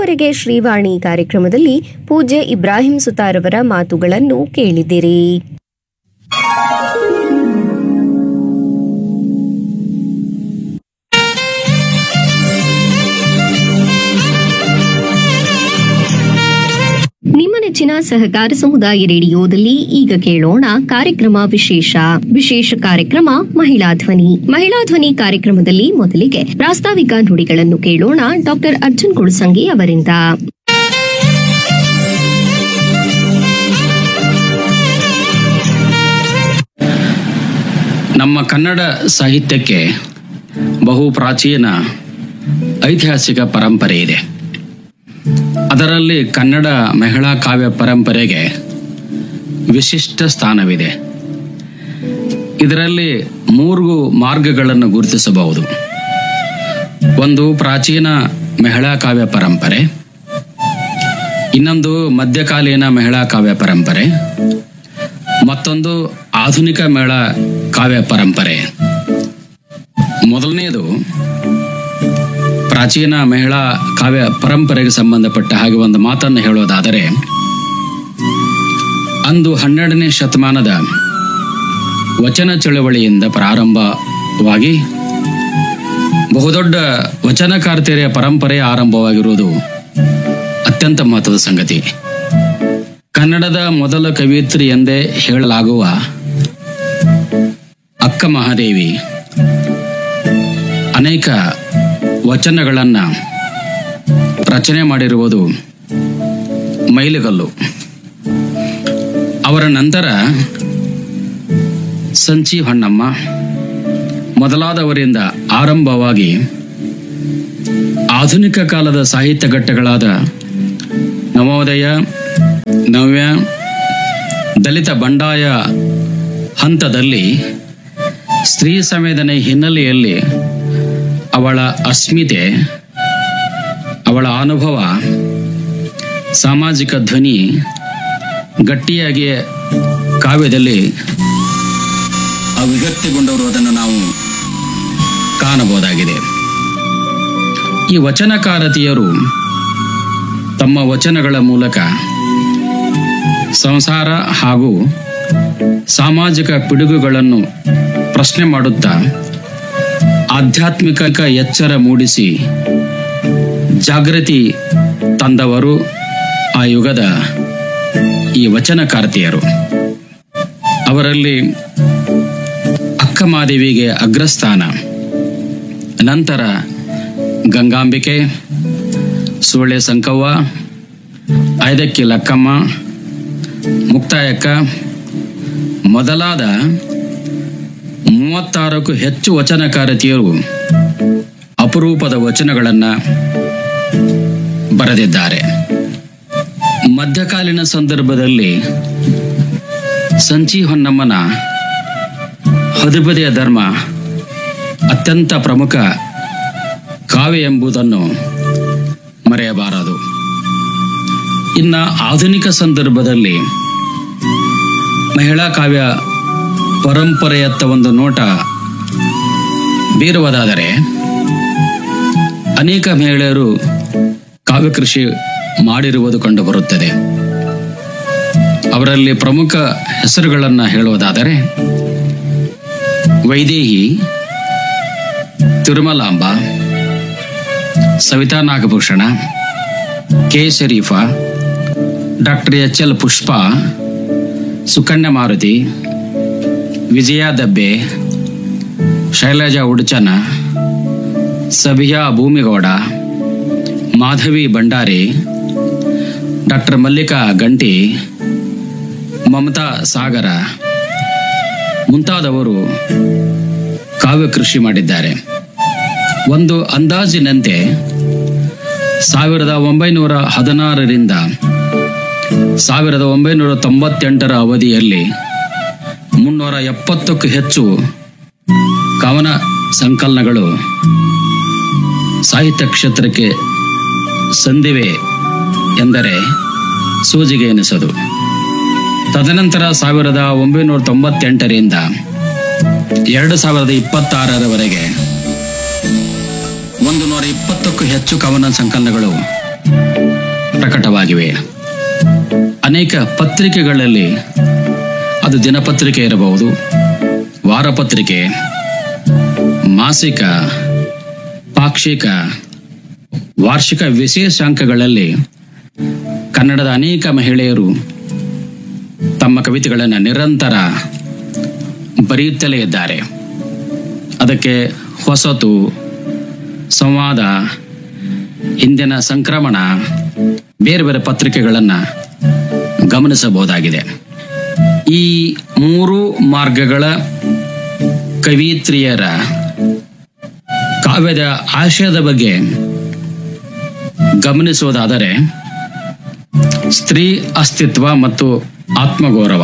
ಇದುವರೆಗೆ ಶ್ರೀವಾಣಿ ಕಾರ್ಯಕ್ರಮದಲ್ಲಿ ಪೂಜ್ಯ ಇಬ್ರಾಹಿಂ ಸುತಾರವರ ಮಾತುಗಳನ್ನು ಕೇಳಿದಿರಿ ನಿಮ್ಮ ನೆಚ್ಚಿನ ಸಹಕಾರ ಸಮುದಾಯ ರೇಡಿಯೋದಲ್ಲಿ ಈಗ ಕೇಳೋಣ ಕಾರ್ಯಕ್ರಮ ವಿಶೇಷ ವಿಶೇಷ ಕಾರ್ಯಕ್ರಮ ಮಹಿಳಾ ಧ್ವನಿ ಮಹಿಳಾ ಧ್ವನಿ ಕಾರ್ಯಕ್ರಮದಲ್ಲಿ ಮೊದಲಿಗೆ ಪ್ರಾಸ್ತಾವಿಕ ನುಡಿಗಳನ್ನು ಕೇಳೋಣ ಡಾಕ್ಟರ್ ಅರ್ಜುನ್ ಕುಳಸಂಗಿ ಅವರಿಂದ ನಮ್ಮ ಕನ್ನಡ ಸಾಹಿತ್ಯಕ್ಕೆ ಬಹು ಪ್ರಾಚೀನ ಐತಿಹಾಸಿಕ ಪರಂಪರೆ ಇದೆ ಅದರಲ್ಲಿ ಕನ್ನಡ ಮಹಿಳಾ ಕಾವ್ಯ ಪರಂಪರೆಗೆ ವಿಶಿಷ್ಟ ಸ್ಥಾನವಿದೆ ಇದರಲ್ಲಿ ಮೂರು ಮಾರ್ಗಗಳನ್ನು ಗುರುತಿಸಬಹುದು ಒಂದು ಪ್ರಾಚೀನ ಮಹಿಳಾ ಕಾವ್ಯ ಪರಂಪರೆ ಇನ್ನೊಂದು ಮಧ್ಯಕಾಲೀನ ಮಹಿಳಾ ಕಾವ್ಯ ಪರಂಪರೆ ಮತ್ತೊಂದು ಆಧುನಿಕ ಮೇಳ ಕಾವ್ಯ ಪರಂಪರೆ ಮೊದಲನೆಯದು ಪ್ರಾಚೀನ ಮಹಿಳಾ ಕಾವ್ಯ ಪರಂಪರೆಗೆ ಸಂಬಂಧಪಟ್ಟ ಹಾಗೆ ಒಂದು ಮಾತನ್ನು ಹೇಳೋದಾದರೆ ಅಂದು ಹನ್ನೆರಡನೇ ಶತಮಾನದ ವಚನ ಚಳವಳಿಯಿಂದ ಪ್ರಾರಂಭವಾಗಿ ಬಹುದೊಡ್ಡ ವಚನಕಾರ್ತಿಯರ ಪರಂಪರೆ ಆರಂಭವಾಗಿರುವುದು ಅತ್ಯಂತ ಮಹತ್ವದ ಸಂಗತಿ ಕನ್ನಡದ ಮೊದಲ ಕವಿಯತ್ರಿ ಎಂದೇ ಹೇಳಲಾಗುವ ಅಕ್ಕ ಮಹಾದೇವಿ ಅನೇಕ ವಚನಗಳನ್ನ ರಚನೆ ಮಾಡಿರುವುದು ಮೈಲಿಗಲ್ಲು ಅವರ ನಂತರ ಸಂಚಿ ಹೊನ್ನಮ್ಮ ಮೊದಲಾದವರಿಂದ ಆರಂಭವಾಗಿ ಆಧುನಿಕ ಕಾಲದ ಸಾಹಿತ್ಯ ಘಟ್ಟಗಳಾದ ನವೋದಯ ನವ್ಯ ದಲಿತ ಬಂಡಾಯ ಹಂತದಲ್ಲಿ ಸ್ತ್ರೀ ಸಂವೇದನೆ ಹಿನ್ನೆಲೆಯಲ್ಲಿ ಅವಳ ಅಸ್ಮಿತೆ ಅವಳ ಅನುಭವ ಸಾಮಾಜಿಕ ಧ್ವನಿ ಗಟ್ಟಿಯಾಗಿ ಕಾವ್ಯದಲ್ಲಿ ಅಭಿವ್ಯಕ್ತಿಗೊಂಡಿರುವುದನ್ನು ನಾವು ಕಾಣಬಹುದಾಗಿದೆ ಈ ವಚನಕಾರತಿಯರು ತಮ್ಮ ವಚನಗಳ ಮೂಲಕ ಸಂಸಾರ ಹಾಗೂ ಸಾಮಾಜಿಕ ಪಿಡುಗುಗಳನ್ನು ಪ್ರಶ್ನೆ ಮಾಡುತ್ತಾ ಆಧ್ಯಾತ್ಮಿಕ ಎಚ್ಚರ ಮೂಡಿಸಿ ಜಾಗೃತಿ ತಂದವರು ಆ ಯುಗದ ಈ ವಚನಕಾರ್ತಿಯರು ಅವರಲ್ಲಿ ಅಕ್ಕಮಾದೇವಿಗೆ ಅಗ್ರಸ್ಥಾನ ನಂತರ ಗಂಗಾಂಬಿಕೆ ಸೂಳೆ ಸಂಕವ್ವ ಐದಕ್ಕಿ ಲಕ್ಕಮ್ಮ ಮುಕ್ತಾಯಕ್ಕ ಮೊದಲಾದ ಮೂವತ್ತಾರಕ್ಕೂ ಹೆಚ್ಚು ವಚನಕಾರತಿಯರು ಅಪರೂಪದ ವಚನಗಳನ್ನ ಬರೆದಿದ್ದಾರೆ ಮಧ್ಯಕಾಲೀನ ಸಂದರ್ಭದಲ್ಲಿ ಸಂಚಿ ಹೊನ್ನಮ್ಮನ ಹದಿಪದೆಯ ಧರ್ಮ ಅತ್ಯಂತ ಪ್ರಮುಖ ಕಾವ್ಯ ಎಂಬುದನ್ನು ಮರೆಯಬಾರದು ಇನ್ನ ಆಧುನಿಕ ಸಂದರ್ಭದಲ್ಲಿ ಮಹಿಳಾ ಕಾವ್ಯ ಪರಂಪರೆಯತ್ತ ಒಂದು ನೋಟ ಬೀರುವುದಾದರೆ ಅನೇಕ ಮಹಿಳೆಯರು ಕಾವ್ಯ ಕೃಷಿ ಮಾಡಿರುವುದು ಕಂಡುಬರುತ್ತದೆ ಅವರಲ್ಲಿ ಪ್ರಮುಖ ಹೆಸರುಗಳನ್ನು ಹೇಳುವುದಾದರೆ Vaidehi Tirumalamba Savita Nagabhushana K Sharifa doctor H L Pushpa Sukanya Maruti Vijaya Dabbe Shailaja Uduchana Sabhiya Bhoomigowda Madhavi Bhandari doctor Mallika Ganti Mamata ಸಾಗರ ಮುಂತಾದವರು ಕಾವ್ಯ ಕೃಷಿ ಮಾಡಿದ್ದಾರೆ ಒಂದು ಅಂದಾಜಿನಂತೆ ಸಾವಿರದ ಒಂಬೈನೂರ ಹದಿನಾರರಿಂದ ಸಾವಿರದ ಒಂಬೈನೂರ ತೊಂಬತ್ತೆಂಟರ ಅವಧಿಯಲ್ಲಿ ಮುನ್ನೂರ ಎಪ್ಪತ್ತಕ್ಕೂ ಹೆಚ್ಚು ಕವನ ಸಂಕಲನಗಳು ಸಾಹಿತ್ಯ ಕ್ಷೇತ್ರಕ್ಕೆ ಸಂದಿವೆ ಎಂದರೆ ಸೂಜಿಗೆ ಎನಿಸದು ತದನಂತರ ಸಾವಿರದ ಒಂಬೈನೂರ ತೊಂಬತ್ತೆಂಟರಿಂದ ಎರಡು ಸಾವಿರದ ಇಪ್ಪತ್ತಾರರವರೆಗೆ ಒಂದು ನೂರ ಇಪ್ಪತ್ತಕ್ಕೂ ಹೆಚ್ಚು ಕವನ ಸಂಕಲನಗಳು ಪ್ರಕಟವಾಗಿವೆ ಅನೇಕ ಪತ್ರಿಕೆಗಳಲ್ಲಿ ಅದು ದಿನಪತ್ರಿಕೆ ಇರಬಹುದು ವಾರಪತ್ರಿಕೆ ಮಾಸಿಕ ಪಾಕ್ಷಿಕ ವಾರ್ಷಿಕ ವಿಶೇಷಾಂಕಗಳಲ್ಲಿ ಕನ್ನಡದ ಅನೇಕ ಮಹಿಳೆಯರು ತಮ್ಮ ಕವಿತೆಗಳನ್ನು ನಿರಂತರ ಬರೆಯುತ್ತಲೇ ಇದ್ದಾರೆ ಅದಕ್ಕೆ ಹೊಸತು ಸಂವಾದ ಇಂದಿನ ಸಂಕ್ರಮಣ ಬೇರೆ ಬೇರೆ ಪತ್ರಿಕೆಗಳನ್ನು ಗಮನಿಸಬಹುದಾಗಿದೆ ಈ ಮೂರು ಮಾರ್ಗಗಳ ಕವಿತ್ರಿಯರ ಕಾವ್ಯದ ಆಶಯದ ಬಗ್ಗೆ ಗಮನಿಸುವುದಾದರೆ ಸ್ತ್ರೀ ಅಸ್ತಿತ್ವ ಮತ್ತು ಆತ್ಮಗೌರವ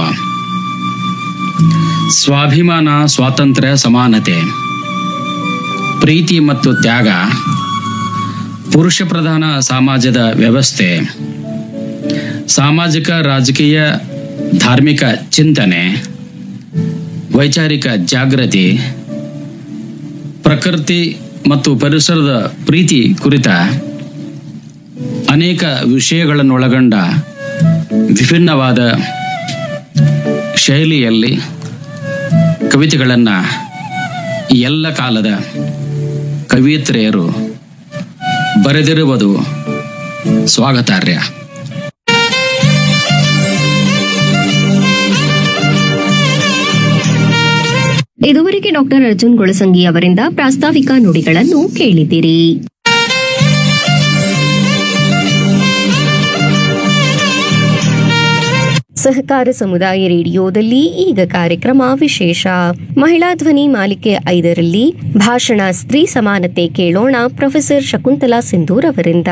ಸ್ವಾಭಿಮಾನ ಸ್ವಾತಂತ್ರ್ಯ ಸಮಾನತೆ ಪ್ರೀತಿ ಮತ್ತು ತ್ಯಾಗ ಪುರುಷ ಪ್ರಧಾನ ಸಮಾಜದ ವ್ಯವಸ್ಥೆ ಸಾಮಾಜಿಕ ರಾಜಕೀಯ ಧಾರ್ಮಿಕ ಚಿಂತನೆ ವೈಚಾರಿಕ ಜಾಗೃತಿ ಪ್ರಕೃತಿ ಮತ್ತು ಪರಿಸರದ ಪ್ರೀತಿ ಕುರಿತ ಅನೇಕ ವಿಷಯಗಳನ್ನೊಳಗೊಂಡ ವಿಭಿನ್ನವಾದ ಶೈಲಿಯಲ್ಲಿ ಕವಿತೆಗಳನ್ನು ಈ ಎಲ್ಲ ಕಾಲದ ಕವಿಯತ್ರಿಯರು ಬರೆದಿರುವುದು ಸ್ವಾಗತಾರ್ಹ ಇದುವರೆಗೆ ಡಾಕ್ಟರ್ ಅರ್ಜುನ್ ಗೊಳಸಂಗಿ ಅವರಿಂದ ಪ್ರಾಸ್ತಾವಿಕ ನುಡಿಗಳನ್ನು ಕೇಳಿದಿರಿ ಸಹಕಾರ ಸಮುದಾಯ ರೇಡಿಯೋದಲ್ಲಿ ಈಗ ಕಾರ್ಯಕ್ರಮ ವಿಶೇಷ ಮಹಿಳಾ ಧ್ವನಿ ಮಾಲಿಕೆ ಐದರಲ್ಲಿ ಭಾಷಣ ಸ್ತ್ರೀ ಸಮಾನತೆ ಕೇಳೋಣ ಪ್ರೊಫೆಸರ್ ಶಕುಂತಲಾ ಸಿಂಧೂರ್ ಅವರಿಂದ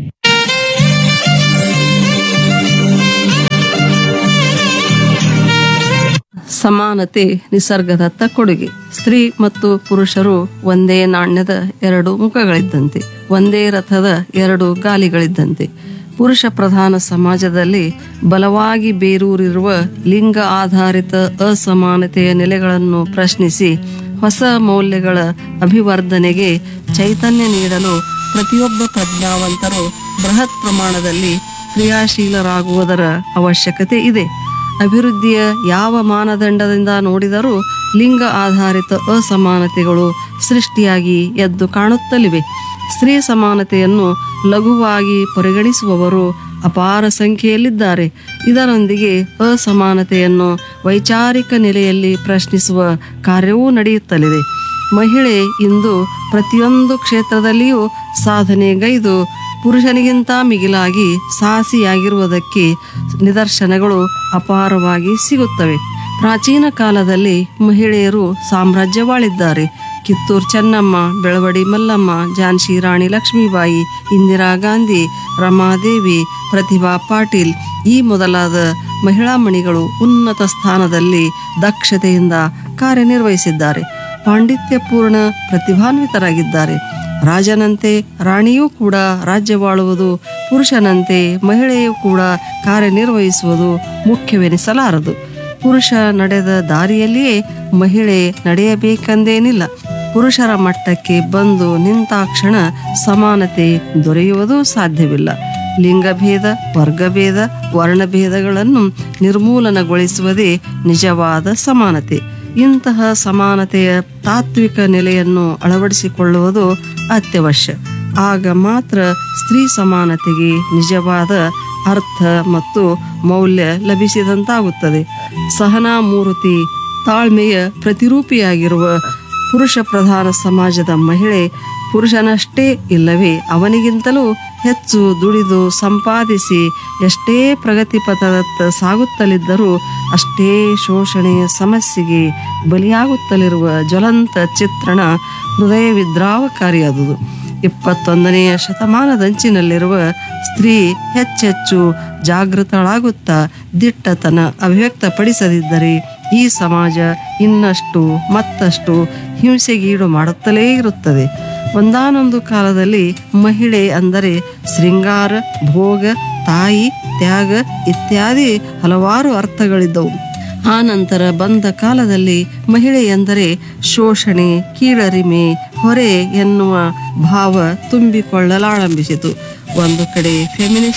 ಸಮಾನತೆ ನಿಸರ್ಗದತ್ತ ಕೊಡುಗೆ ಸ್ತ್ರೀ ಮತ್ತು ಪುರುಷರು ಒಂದೇ ನಾಣ್ಯದ ಎರಡು ಮುಖಗಳಿದ್ದಂತೆ ಒಂದೇ ರಥದ ಎರಡು ಗಾಲಿಗಳಿದ್ದಂತೆ ಪುರುಷ ಪ್ರಧಾನ ಸಮಾಜದಲ್ಲಿ ಬಲವಾಗಿ ಬೇರೂರಿರುವ ಲಿಂಗ ಆಧಾರಿತ ಅಸಮಾನತೆಯ ನೆಲೆಗಳನ್ನು ಪ್ರಶ್ನಿಸಿ ಹೊಸ ಮೌಲ್ಯಗಳ ಅಭಿವರ್ಧನೆಗೆ ಚೈತನ್ಯ ನೀಡಲು ಪ್ರತಿಯೊಬ್ಬ ಪ್ರಜ್ಞಾವಂತರು ಬೃಹತ್ ಪ್ರಮಾಣದಲ್ಲಿ ಕ್ರಿಯಾಶೀಲರಾಗುವುದರ ಅವಶ್ಯಕತೆ ಇದೆ ಅಭಿವೃದ್ಧಿಯ ಯಾವ ಮಾನದಂಡದಿಂದ ನೋಡಿದರೂ ಲಿಂಗ ಆಧಾರಿತ ಅಸಮಾನತೆಗಳು ಸೃಷ್ಟಿಯಾಗಿ ಎದ್ದು ಕಾಣುತ್ತಲಿವೆ ಸ್ತ್ರೀ ಸಮಾನತೆಯನ್ನು ಲಘುವಾಗಿ ಪರಿಗಣಿಸುವವರು ಅಪಾರ ಸಂಖ್ಯೆಯಲ್ಲಿದ್ದಾರೆ ಇದರೊಂದಿಗೆ ಅಸಮಾನತೆಯನ್ನು ವೈಚಾರಿಕ ನೆಲೆಯಲ್ಲಿ ಪ್ರಶ್ನಿಸುವ ಕಾರ್ಯವೂ ನಡೆಯುತ್ತಲಿದೆ ಮಹಿಳೆ ಇಂದು ಪ್ರತಿಯೊಂದು ಕ್ಷೇತ್ರದಲ್ಲಿಯೂ ಸಾಧನೆಗೈದು ಪುರುಷನಿಗಿಂತ ಮಿಗಿಲಾಗಿ ಸಾಹಸಿಯಾಗಿರುವುದಕ್ಕೆ ನಿದರ್ಶನಗಳು ಅಪಾರವಾಗಿ ಸಿಗುತ್ತವೆ ಪ್ರಾಚೀನ ಕಾಲದಲ್ಲಿ ಮಹಿಳೆಯರು ಸಾಮ್ರಾಜ್ಯವಾಳಿದ್ದಾರೆ ಕಿತ್ತೂರು ಚೆನ್ನಮ್ಮ ಬೆಳವಡಿ ಮಲ್ಲಮ್ಮ ಝಾನ್ಸಿ ರಾಣಿ ಲಕ್ಷ್ಮೀಬಾಯಿ ಇಂದಿರಾ ಗಾಂಧಿ ರಮಾದೇವಿ ಪ್ರತಿಭಾ ಪಾಟೀಲ್ ಈ ಮೊದಲಾದ ಮಹಿಳಾ ಮಣಿಗಳು ಉನ್ನತ ಸ್ಥಾನದಲ್ಲಿ ದಕ್ಷತೆಯಿಂದ ಕಾರ್ಯನಿರ್ವಹಿಸಿದ್ದಾರೆ ಪಾಂಡಿತ್ಯಪೂರ್ಣ ಪ್ರತಿಭಾನ್ವಿತರಾಗಿದ್ದಾರೆ ರಾಜನಂತೆ ರಾಣಿಯೂ ಕೂಡ ರಾಜ್ಯವಾಳುವುದು ಪುರುಷನಂತೆ ಮಹಿಳೆಯೂ ಕೂಡ ಕಾರ್ಯನಿರ್ವಹಿಸುವುದು ಮುಖ್ಯವೆನಿಸಲಾರದು ಪುರುಷ ನಡೆದ ದಾರಿಯಲ್ಲಿಯೇ ಮಹಿಳೆ ನಡೆಯಬೇಕೆಂದೇನಿಲ್ಲ ಪುರುಷರ ಮಟ್ಟಕ್ಕೆ ಬಂದು ನಿಂತಾಕ್ಷಣ ಸಮಾನತೆ ದೊರೆಯುವುದು ಸಾಧ್ಯವಿಲ್ಲ ಲಿಂಗಭೇದ ವರ್ಗಭೇದ ವರ್ಣಭೇದಗಳನ್ನು ನಿರ್ಮೂಲನಗೊಳಿಸುವುದೇ ನಿಜವಾದ ಸಮಾನತೆ ಇಂತಹ ಸಮಾನತೆಯ ತಾತ್ವಿಕ ನೆಲೆಯನ್ನು ಅಳವಡಿಸಿಕೊಳ್ಳುವುದು ಅತ್ಯವಶ್ಯ ಆಗ ಮಾತ್ರ ಸ್ತ್ರೀ ಸಮಾನತೆಗೆ ನಿಜವಾದ ಅರ್ಥ ಮತ್ತು ಮೌಲ್ಯ ಲಭಿಸಿದಂತಾಗುತ್ತದೆ ಸಹನಾ ಮೂರ್ತಿ ತಾಳ್ಮೆಯ ಪ್ರತಿರೂಪಿಯಾಗಿರುವ ಪುರುಷ ಪ್ರಧಾನ ಸಮಾಜದ ಮಹಿಳೆ ಪುರುಷನಷ್ಟೇ ಇಲ್ಲವೇ ಅವನಿಗಿಂತಲೂ ಹೆಚ್ಚು ದುಡಿದು ಸಂಪಾದಿಸಿ ಎಷ್ಟೇ ಪ್ರಗತಿ ಪಥದತ್ತ ಸಾಗುತ್ತಲಿದ್ದರೂ ಅಷ್ಟೇ ಶೋಷಣೆಯ ಸಮಸ್ಯೆಗೆ ಬಲಿಯಾಗುತ್ತಲಿರುವ ಜ್ವಲಂತ ಚಿತ್ರಣ ಹೃದಯ ವಿದ್ರಾವಕಾರಿಯಾದುದು ಇಪ್ಪತ್ತೊಂದನೆಯ ಶತಮಾನದಂಚಿನಲ್ಲಿರುವ ಸ್ತ್ರೀ ಹೆಚ್ಚೆಚ್ಚು ಜಾಗೃತಳಾಗುತ್ತಾ ದಿಟ್ಟತನ ಅಭಿವ್ಯಕ್ತಪಡಿಸದಿದ್ದರೆ ಈ ಸಮಾಜ ಇನ್ನಷ್ಟು ಮತ್ತಷ್ಟು ಹಿಂಸೆಗೀಡು ಮಾಡುತ್ತಲೇ ಇರುತ್ತದೆ ಒಂದಾನೊಂದು ಕಾಲದಲ್ಲಿ ಮಹಿಳೆ ಅಂದರೆ ಶೃಂಗಾರ ಭೋಗ ತಾಯಿ ತ್ಯಾಗ ಇತ್ಯಾದಿ ಹಲವಾರು ಅರ್ಥಗಳಿದ್ದವು ಆ ನಂತರ ಬಂದ ಕಾಲದಲ್ಲಿ ಮಹಿಳೆ ಎಂದರೆ ಶೋಷಣೆ ಕೀಳರಿಮೆ ಹೊರೆ ಎನ್ನುವ ಭಾವ ತುಂಬಿಕೊಳ್ಳಲಾರಂಭಿಸಿತು ಒಂದು ಕಡೆ ಫೆಮಿನಿಸ್ಟ್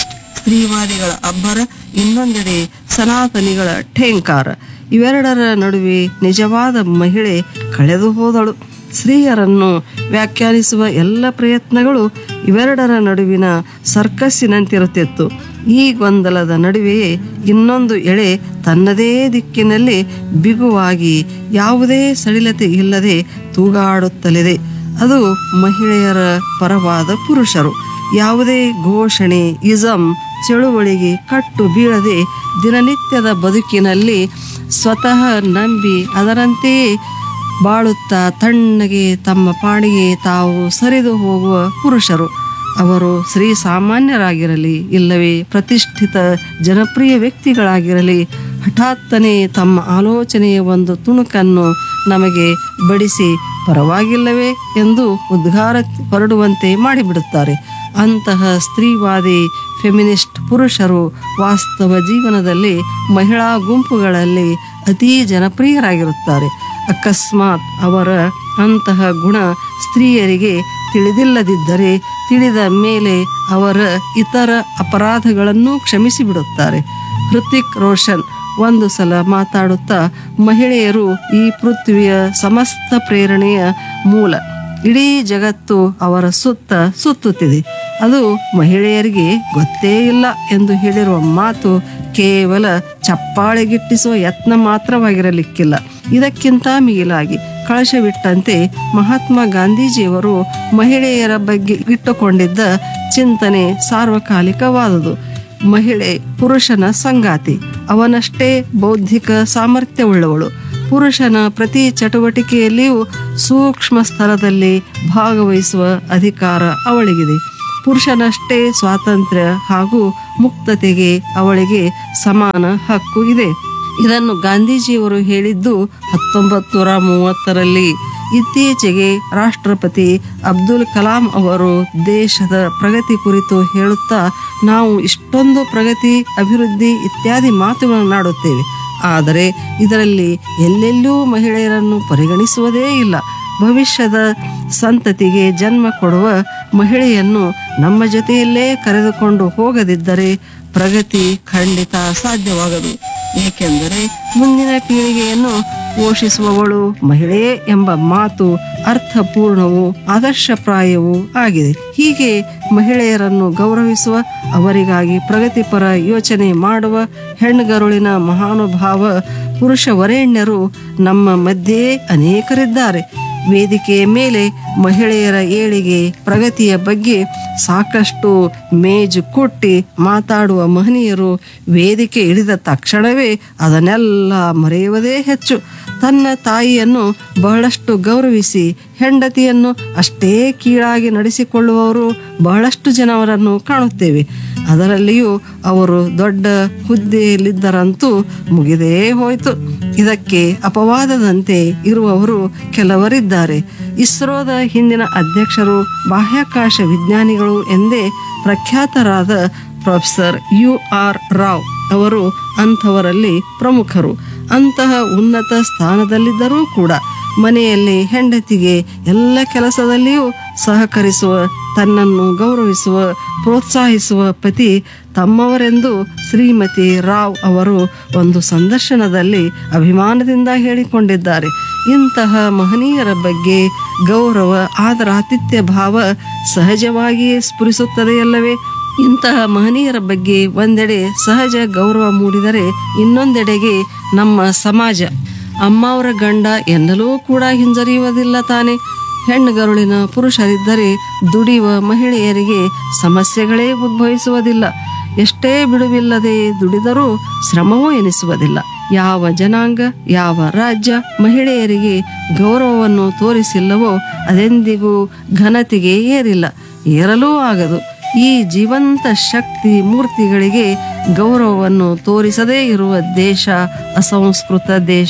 ಸ್ತ್ರೀವಾದಿಗಳ ಅಬ್ಬರ ಇನ್ನೊಂದೆಡೆ ಸನಾತನಿಗಳ ಠೇಂಕಾರ ಇವೆರಡರ ನಡುವೆ ನಿಜವಾದ ಮಹಿಳೆ ಕಳೆದು ಹೋದಳು ಸ್ತ್ರೀಯರನ್ನು ವ್ಯಾಖ್ಯಾನಿಸುವ ಎಲ್ಲ ಪ್ರಯತ್ನಗಳು ಇವೆರಡರ ನಡುವಿನ ಸರ್ಕಸ್ಸಿನಂತಿರುತ್ತಿತ್ತು ಈ ಗೊಂದಲದ ನಡುವೆಯೇ ಇನ್ನೊಂದು ಎಳೆ ತನ್ನದೇ ದಿಕ್ಕಿನಲ್ಲಿ ಬಿಗುವಾಗಿ ಯಾವುದೇ ಸಡಿಲತೆ ಇಲ್ಲದೆ ತೂಗಾಡುತ್ತಲಿದೆ ಅದು ಮಹಿಳೆಯರ ಪರವಾದ ಪುರುಷರು ಯಾವುದೇ ಘೋಷಣೆ ಇಸಂ ಚಳುವಳಿಗೆ ಕಟ್ಟು ಬೀಳದೆ ದಿನನಿತ್ಯದ ಬದುಕಿನಲ್ಲಿ ಸ್ವತಃ ನಂಬಿ ಅದರಂತೆಯೇ ಬಾಳುತ್ತಾ ತಣ್ಣಗೆ ತಮ್ಮ ಪಾಡಿಗೆ ತಾವು ಸರಿದು ಹೋಗುವ ಪುರುಷರು ಅವರು ಶ್ರೀ ಸಾಮಾನ್ಯರಾಗಿರಲಿ ಇಲ್ಲವೇ ಪ್ರತಿಷ್ಠಿತ ಜನಪ್ರಿಯ ವ್ಯಕ್ತಿಗಳಾಗಿರಲಿ ಹಠಾತ್ತನೆ ತಮ್ಮ ಆಲೋಚನೆಯ ಒಂದು ತುಣುಕನ್ನು ನಮಗೆ ಬಡಿಸಿ ಪರವಾಗಿಲ್ಲವೇ ಎಂದು ಉದ್ಗಾರ ಹೊರಡುವಂತೆ ಮಾಡಿಬಿಡುತ್ತಾರೆ ಅಂತಹ ಸ್ತ್ರೀವಾದಿ ಫೆಮಿನಿಸ್ಟ್ ಪುರುಷರು ವಾಸ್ತವ ಜೀವನದಲ್ಲಿ ಮಹಿಳಾ ಗುಂಪುಗಳಲ್ಲಿ ಅತೀ ಜನಪ್ರಿಯರಾಗಿರುತ್ತಾರೆ ಅಕಸ್ಮಾತ್ ಅವರ ಅಂತಹ ಗುಣ ಸ್ತ್ರೀಯರಿಗೆ ತಿಳಿದಿಲ್ಲದಿದ್ದರೆ ತಿಳಿದ ಮೇಲೆ ಅವರ ಇತರ ಅಪರಾಧಗಳನ್ನು ಕ್ಷಮಿಸಿಬಿಡುತ್ತಾರೆ ಹೃತಿಕ್ ರೋಷನ್ ಒಂದು ಸಲ ಮಾತಾಡುತ್ತಾ ಮಹಿಳೆಯರು ಈ ಪೃಥ್ವಿಯ ಸಮಸ್ತ ಪ್ರೇರಣೆಯ ಮೂಲ ಇಡೀ ಜಗತ್ತು ಅವರ ಸುತ್ತ ಸುತ್ತುತ್ತಿದೆ ಅದು ಮಹಿಳೆಯರಿಗೆ ಗೊತ್ತೇ ಇಲ್ಲ ಎಂದು ಹೇಳಿರುವ ಮಾತು ಕೇವಲ ಚಪ್ಪಾಳೆಗಿಟ್ಟಿಸುವ ಯತ್ನ ಮಾತ್ರವಾಗಿರಲಿಕ್ಕಿಲ್ಲ ಇದಕ್ಕಿಂತ ಮಿಗಿಲಾಗಿ ಕಳಶವಿಟ್ಟಂತೆ ಮಹಾತ್ಮ ಗಾಂಧೀಜಿಯವರು ಮಹಿಳೆಯರ ಬಗ್ಗೆ ಇಟ್ಟುಕೊಂಡಿದ್ದ ಚಿಂತನೆ ಸಾರ್ವಕಾಲಿಕವಾದುದು ಮಹಿಳೆ ಪುರುಷನ ಸಂಗಾತಿ ಅವನಷ್ಟೇ ಬೌದ್ಧಿಕ ಸಾಮರ್ಥ್ಯವುಳ್ಳವಳು ಪುರುಷನ ಪ್ರತಿ ಚಟುವಟಿಕೆಯಲ್ಲಿಯೂ ಸೂಕ್ಷ್ಮ ಸ್ತರದಲ್ಲಿ ಭಾಗವಹಿಸುವ ಅಧಿಕಾರ ಅವಳಿಗಿದೆ ಪುರುಷನಷ್ಟೇ ಸ್ವಾತಂತ್ರ್ಯ ಹಾಗೂ ಮುಕ್ತತೆಗೆ ಅವಳಿಗೆ ಸಮಾನ ಹಕ್ಕು ಇದೆ ಇದನ್ನು ಗಾಂಧೀಜಿಯವರು ಹೇಳಿದ್ದು ಹತ್ತೊಂಬತ್ತು ನೂರ ಮೂವತ್ತರಲ್ಲಿ ಇತ್ತೀಚೆಗೆ ರಾಷ್ಟ್ರಪತಿ ಅಬ್ದುಲ್ ಕಲಾಂ ಅವರು ದೇಶದ ಪ್ರಗತಿ ಕುರಿತು ಹೇಳುತ್ತಾ ನಾವು ಇಷ್ಟೊಂದು ಪ್ರಗತಿ ಅಭಿವೃದ್ಧಿ ಇತ್ಯಾದಿ ಮಾತುಗಳನ್ನಾಡುತ್ತೇವೆ ಆದರೆ ಇದರಲ್ಲಿ ಎಲ್ಲೆಲ್ಲೂ ಮಹಿಳೆಯರನ್ನು ಪರಿಗಣಿಸುವುದೇ ಇಲ್ಲ ಭವಿಷ್ಯದ ಸಂತತಿಗೆ ಜನ್ಮ ಕೊಡುವ ಮಹಿಳೆಯನ್ನು ನಮ್ಮ ಜೊತೆಯಲ್ಲೇ ಕರೆದುಕೊಂಡು ಹೋಗದಿದ್ದರೆ ಪ್ರಗತಿ ಖಂಡಿತ ಸಾಧ್ಯವಾಗದು ಏಕೆಂದರೆ ಮುಂದಿನ ಪೀಳಿಗೆಯನ್ನು ಪೋಷಿಸುವವಳು ಮಹಿಳೆಯೇ ಎಂಬ ಮಾತು ಅರ್ಥಪೂರ್ಣವೂ ಆದರ್ಶಪ್ರಾಯವೂ ಆಗಿದೆ ಹೀಗೆ ಮಹಿಳೆಯರನ್ನು ಗೌರವಿಸುವ ಅವರಿಗಾಗಿ ಪ್ರಗತಿಪರ ಯೋಚನೆ ಮಾಡುವ ಹೆಣ್ಣುಗರುಳಿನ ಮಹಾನುಭಾವ ಪುರುಷ ವರೇಣ್ಯರು ನಮ್ಮ ಮಧ್ಯೆ ಅನೇಕರಿದ್ದಾರೆ ವೇದಿಕೆಯ ಮೇಲೆ ಮಹಿಳೆಯರ ಏಳಿಗೆ ಪ್ರಗತಿಯ ಬಗ್ಗೆ ಸಾಕಷ್ಟು ಮೇಜು ಕೊಟ್ಟಿ ಮಾತಾಡುವ ಮಹನೀಯರು ವೇದಿಕೆ ಇಳಿದ ತಕ್ಷಣವೇ ಅದನ್ನೆಲ್ಲ ಮರೆಯುವುದೇ ಹೆಚ್ಚು ತನ್ನ ತಾಯಿಯನ್ನು ಬಹಳಷ್ಟು ಗೌರವಿಸಿ ಹೆಂಡತಿಯನ್ನು ಅಷ್ಟೇ ಕೀಳಾಗಿ ನಡೆಸಿಕೊಳ್ಳುವವರು ಬಹಳಷ್ಟು ಜನವರನ್ನು ಕಾಣುತ್ತೇವೆ ಅದರಲ್ಲಿಯೂ ಅವರು ದೊಡ್ಡ ಹುದ್ದೆಯಲ್ಲಿದ್ದರಂತೂ ಮುಗಿದೇ ಹೋಯಿತು ಇದಕ್ಕೆ ಅಪವಾದದಂತೆ ಇರುವವರು ಕೆಲವರಿದ್ದಾರೆ ಇಸ್ರೋದ ಹಿಂದಿನ ಅಧ್ಯಕ್ಷರು ಬಾಹ್ಯಾಕಾಶ ವಿಜ್ಞಾನಿಗಳು ಎಂದೇ ಪ್ರಖ್ಯಾತರಾದ ಪ್ರೊಫೆಸರ್ ಯು ಆರ್ ರಾವ್ ಅವರು ಅಂಥವರಲ್ಲಿ ಪ್ರಮುಖರು ಅಂತಹ ಉನ್ನತ ಸ್ಥಾನದಲ್ಲಿದ್ದರೂ ಕೂಡ ಮನೆಯಲ್ಲಿ ಹೆಂಡತಿಗೆ ಎಲ್ಲ ಕೆಲಸದಲ್ಲಿಯೂ ಸಹಕರಿಸುವ ತನ್ನನ್ನು ಗೌರವಿಸುವ ಪ್ರೋತ್ಸಾಹಿಸುವ ಪತಿ ತಮ್ಮವರೆಂದು ಶ್ರೀಮತಿ ರಾವ್ ಅವರು ಒಂದು ಸಂದರ್ಶನದಲ್ಲಿ ಅಭಿಮಾನದಿಂದ ಹೇಳಿಕೊಂಡಿದ್ದಾರೆ ಇಂತಹ ಮಹನೀಯರ ಬಗ್ಗೆ ಗೌರವ ಆದರ ಆತಿಥ್ಯ ಭಾವ ಸಹಜವಾಗಿಯೇ ಸ್ಫುರಿಸುತ್ತದೆಯಲ್ಲವೇ ಇಂತಹ ಮಹನೀಯರ ಬಗ್ಗೆ ಒಂದೆಡೆ ಸಹಜ ಗೌರವ ಮೂಡಿದರೆ ಇನ್ನೊಂದೆಡೆಗೆ ನಮ್ಮ ಸಮಾಜ ಅಮ್ಮವರ ಗಂಡ ಎನ್ನಲೂ ಕೂಡ ಹಿಂಜರಿಯುವುದಿಲ್ಲ ತಾನೆ ಹೆಣ್ಣುಗರುಳಿನ ಪುರುಷರಿದ್ದರೆ ದುಡಿಯುವ ಮಹಿಳೆಯರಿಗೆ ಸಮಸ್ಯೆಗಳೇ ಉದ್ಭವಿಸುವುದಿಲ್ಲ ಎಷ್ಟೇ ಬಿಡುವಿಲ್ಲದೆ ದುಡಿದರೂ ಶ್ರಮವೂ ಎನಿಸುವುದಿಲ್ಲ ಯಾವ ಜನಾಂಗ ಯಾವ ರಾಜ್ಯ ಮಹಿಳೆಯರಿಗೆ ಗೌರವವನ್ನು ತೋರಿಸಿಲ್ಲವೋ ಅದೆಂದಿಗೂ ಘನತೆಗೆ ಏರಿಲ್ಲ ಏರಲೂ ಆಗದು ಈ ಜೀವಂತ ಶಕ್ತಿ ಮೂರ್ತಿಗಳಿಗೆ ಗೌರವವನ್ನು ತೋರಿಸದೇ ಇರುವ ದೇಶ ಅಸಂಸ್ಕೃತ ದೇಶ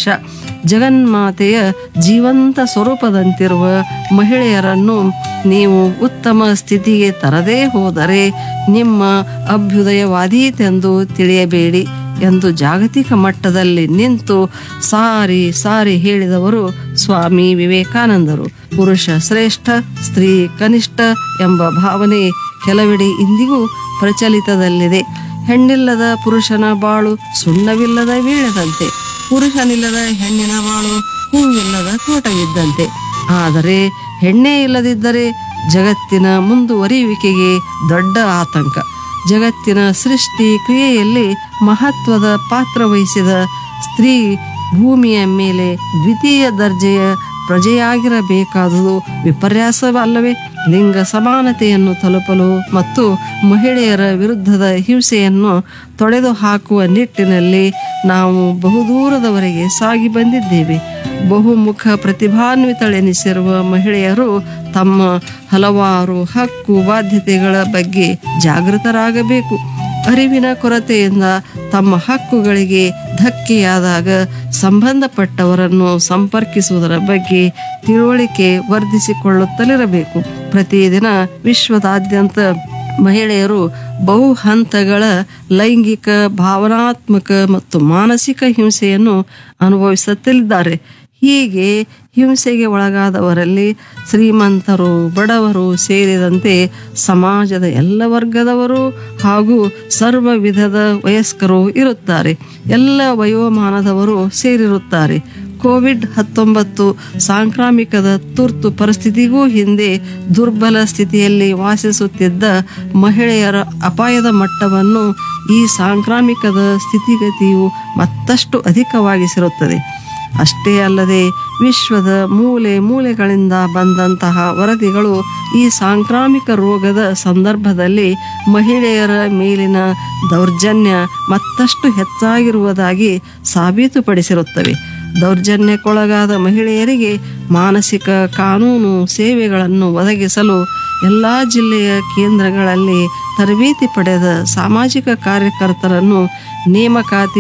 ಜಗನ್ಮಾತೆಯ ಜೀವಂತ ಸ್ವರೂಪದಂತಿರುವ ಮಹಿಳೆಯರನ್ನು ನೀವು ಉತ್ತಮ ಸ್ಥಿತಿಗೆ ತರದೇ ಹೋದರೆ ನಿಮ್ಮ ಅಭ್ಯುದಯವಾದೀತೆಂದು ತಿಳಿಯಬೇಡಿ ಎಂದು ಜಾಗತಿಕ ಮಟ್ಟದಲ್ಲಿ ನಿಂತು ಸಾರಿ ಸಾರಿ ಹೇಳಿದವರು ಸ್ವಾಮಿ ವಿವೇಕಾನಂದರು ಪುರುಷ ಶ್ರೇಷ್ಠ ಸ್ತ್ರೀ ಕನಿಷ್ಠ ಎಂಬ ಭಾವನೆ ಕೆಲವೆಡೆ ಇಂದಿಗೂ ಪ್ರಚಲಿತದಲ್ಲಿದೆ ಹೆಣ್ಣಿಲ್ಲದ ಪುರುಷನ ಬಾಳು ಸುಣ್ಣವಿಲ್ಲದ ವೀಳ್ಯದಂತೆ ಪುರುಷನಿಲ್ಲದ ಹೆಣ್ಣಿನ ಬಾಳು ಹೂವಿಲ್ಲದ ತೋಟವಿದ್ದಂತೆ ಆದರೆ ಹೆಣ್ಣೇ ಇಲ್ಲದಿದ್ದರೆ ಜಗತ್ತಿನ ಮುಂದುವರಿಯುವಿಕೆಗೆ ದೊಡ್ಡ ಆತಂಕ ಜಗತ್ತಿನ ಸೃಷ್ಟಿ ಕ್ರಿಯೆಯಲ್ಲಿ ಮಹತ್ವದ ಪಾತ್ರ ವಹಿಸಿದ ಸ್ತ್ರೀ ಭೂಮಿಯ ಮೇಲೆ ದ್ವಿತೀಯ ದರ್ಜೆಯ ಪ್ರಜೆಯಾಗಿರಬೇಕಾದುದು ವಿಪರ್ಯಾಸವಲ್ಲವೇ ಲಿಂಗ ಸಮಾನತೆಯನ್ನು ತಲುಪಲು ಮತ್ತು ಮಹಿಳೆಯರ ವಿರುದ್ಧದ ಹಿಂಸೆಯನ್ನು ತೊಡೆದು ಹಾಕುವ ನಿಟ್ಟಿನಲ್ಲಿ ನಾವು ಬಹುದೂರದವರೆಗೆ ಸಾಗಿ ಬಂದಿದ್ದೇವೆ ಬಹುಮುಖ ಪ್ರತಿಭಾನ್ವಿತಳೆನಿಸಿರುವ ಮಹಿಳೆಯರು ತಮ್ಮ ಹಲವಾರು ಹಕ್ಕು ಬಾಧ್ಯತೆಗಳ ಬಗ್ಗೆ ಜಾಗೃತರಾಗಬೇಕು ಅರಿವಿನ ಕೊರತೆಯಿಂದ ತಮ್ಮ ಹಕ್ಕುಗಳಿಗೆ ಧಕ್ಕೆಯಾದಾಗ ಸಂಬಂಧಪಟ್ಟವರನ್ನು ಸಂಪರ್ಕಿಸುವುದರ ಬಗ್ಗೆ ತಿಳುವಳಿಕೆ ವರ್ಧಿಸಿಕೊಳ್ಳುತ್ತಲಿರಬೇಕು ಪ್ರತಿದಿನ ವಿಶ್ವದಾದ್ಯಂತ ಮಹಿಳೆಯರು ಬಹು ಹಂತಗಳ ಲೈಂಗಿಕ ಭಾವನಾತ್ಮಕ ಮತ್ತು ಮಾನಸಿಕ ಹಿಂಸೆಯನ್ನು ಅನುಭವಿಸುತ್ತಲಿದ್ದಾರೆ ಹೀಗೆ ಹಿಂಸೆಗೆ ಒಳಗಾದವರಲ್ಲಿ ಶ್ರೀಮಂತರು ಬಡವರು ಸೇರಿದಂತೆ ಸಮಾಜದ ಎಲ್ಲ ವರ್ಗದವರು ಹಾಗೂ ಸರ್ವ ವಿಧದ ವಯಸ್ಕರು ಇರುತ್ತಾರೆ ಎಲ್ಲ ವಯೋಮಾನದವರು ಸೇರಿರುತ್ತಾರೆ ಕೋವಿಡ್ ಹತ್ತೊಂಬತ್ತು ಸಾಂಕ್ರಾಮಿಕದ ತುರ್ತು ಪರಿಸ್ಥಿತಿಗೂ ಹಿಂದೆ ದುರ್ಬಲ ಸ್ಥಿತಿಯಲ್ಲಿ ವಾಸಿಸುತ್ತಿದ್ದ ಮಹಿಳೆಯರ ಅಪಾಯದ ಮಟ್ಟವನ್ನು ಈ ಸಾಂಕ್ರಾಮಿಕದ ಸ್ಥಿತಿಗತಿಯು ಮತ್ತಷ್ಟು ಅಧಿಕವಾಗಿಸಿರುತ್ತದೆ ಅಷ್ಟೇ ಅಲ್ಲದೆ ವಿಶ್ವದ ಮೂಲೆ ಮೂಲೆಗಳಿಂದ ಬಂದಂತಹ ವರದಿಗಳು ಈ ಸಾಂಕ್ರಾಮಿಕ ರೋಗದ ಸಂದರ್ಭದಲ್ಲಿ ಮಹಿಳೆಯರ ಮೇಲಿನ ದೌರ್ಜನ್ಯ ಮತ್ತಷ್ಟು ಹೆಚ್ಚಾಗಿರುವುದಾಗಿ ಸಾಬೀತುಪಡಿಸಿರುತ್ತವೆ ದೌರ್ಜನ್ಯಕ್ಕೊಳಗಾದ ಮಹಿಳೆಯರಿಗೆ ಮಾನಸಿಕ ಕಾನೂನು ಸೇವೆಗಳನ್ನು ಒದಗಿಸಲು ಎಲ್ಲ ಜಿಲ್ಲೆಯ ಕೇಂದ್ರಗಳಲ್ಲಿ ತರಬೇತಿ ಪಡೆದ ಸಾಮಾಜಿಕ ಕಾರ್ಯಕರ್ತರನ್ನು ನೇಮಕಾತಿ